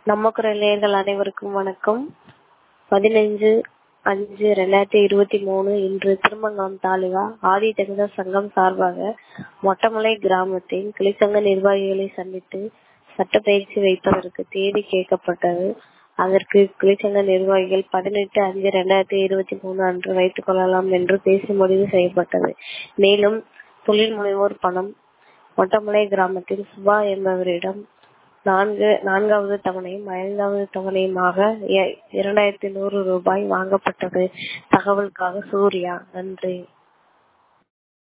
நம்ம குரல் நேயர்கள் அனைவருக்கும் வணக்கம் பதினைஞ்சு அஞ்சு ரெண்டாயிரத்தி இருபத்தி மூணு இன்று திருமங்கலம் தாலுகா ஆதி தமிழர் சங்கம் சார்பாக மொட்டமலை கிராமத்தில் கிளிச்சங்க நிர்வாகிகளை சந்தித்து சட்ட பயிற்சி வைப்பதற்கு தேதி கேட்கப்பட்டது அதற்கு கிளிச்சங்க நிர்வாகிகள் பதினெட்டு அஞ்சு ரெண்டாயிரத்தி இருபத்தி மூணு அன்று வைத்துக் கொள்ளலாம் என்று பேசி முடிவு செய்யப்பட்டது மேலும் தொழில் முனைவோர் பணம் மொட்டமலை கிராமத்தில் சுபா என்பவரிடம் நான்கு நான்காவது தவணையும் ஐந்தாவது தவணையுமாக இரண்டாயிரத்தி நூறு ரூபாய் வாங்கப்பட்டது தகவலுக்காக சூர்யா நன்றி